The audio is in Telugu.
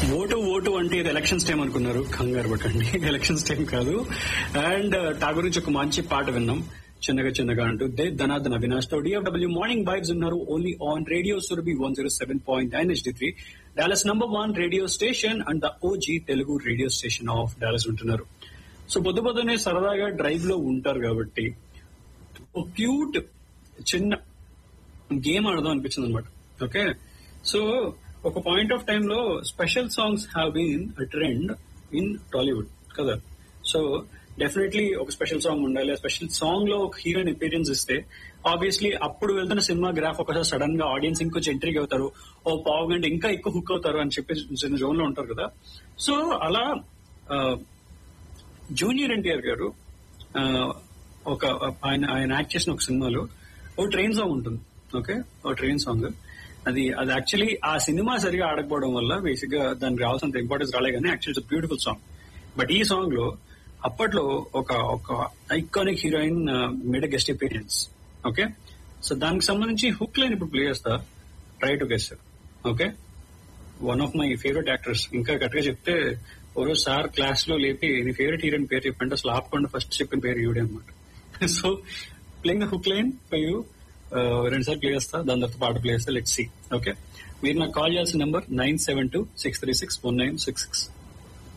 ఓటు ఓటు అంటే ఇది ఎలక్షన్స్ టైం అనుకున్నారు కంగారు పట్టండి ఎలక్షన్స్ టైం కాదు అండ్ తా గురించి ఒక మంచి పాట విన్నాం చిన్నగా చిన్నగా అంటూ దే ధనాధన అవినాష్ తో డిఎఫ్డబ్ల్యూ మార్నింగ్ వైబ్స్ ఉన్నారు only on radio Surabhi one zero seven point nine HD three Dallas number one radio station and the OG Telugu radio station of Dallas ఉంటున్నారు సో పొద్దు పొద్దునే సరదాగా డ్రైవ్ లో ఉంటారు కాబట్టి ఒక క్యూట్ చిన్న గేమ్ ఆడదాం అనిపించింది అనమాట ఓకే సో ఒక పాయింట్ ఆఫ్ టైమ్ లో special songs have been trend in Tollywood కదా సో డెఫినెట్లీ ఒక స్పెషల్ సాంగ్ ఉండాలి ఆ స్పెషల్ సాంగ్ లో ఒక హీరోయిన్ అపీరియన్స్ ఇస్తే ఆబ్వియస్లీ అప్పుడు వెళ్తున్న సినిమా గ్రాఫ్ ఒకసారి సడన్ గా ఆడియన్స్ ఇంకొంచెం ఎంట్రీకి అవుతారు ఓ పావు గంట ఇంకా ఎక్కువ హుక్ అవుతారు అని చెప్పి చిన్న జోన్ లో ఉంటారు కదా సో అలా జూనియర్ ఎన్టీఆర్ గారు ఆ, ఒక ఆయన ఆయన యాక్ట్ చేసిన ఒక సినిమాలో ఓ ట్రైన్ సాంగ్ ఉంటుంది ఓకే ఓ ట్రైన్ సాంగ్ అది అది యాక్చువల్లీ ఆ సినిమా సరిగా ఆడకపోవడం వల్ల బేసిక్ గా దానికి రావాల్సినంత ఇంపార్టెన్స్ రాలే కానీ యాక్చువల్లీ బ్యూటిఫుల్ సాంగ్ బట్ ఈ సాంగ్ లో అప్పట్లో ఒక ఒక iconic heroine made guest appearance okay so దానికి సంబంధించి హుక్ లైన్ ఇప్పుడు ప్లే చేస్తా try to guess okay one of my favourite actors ఇంకా గట్టిగా చెప్తే ఓ రోజు సార్ క్లాస్ లో లేపి నీ ఫేవరెట్ హీరోయిన్ పేరు చెప్పంటే అసలు ఆపకుండా ఫస్ట్ చెప్పిన పేరు ఈవిడే అనమాట so playing the hook line for you రెండు సార్లు ప్లే చేస్తా దాని తర్వాత పాట ప్లే చేస్తా లెట్ సి ఓకే మీరు నాకు కాల్ చేయాల్సిన number nine seven two six three six one nine six six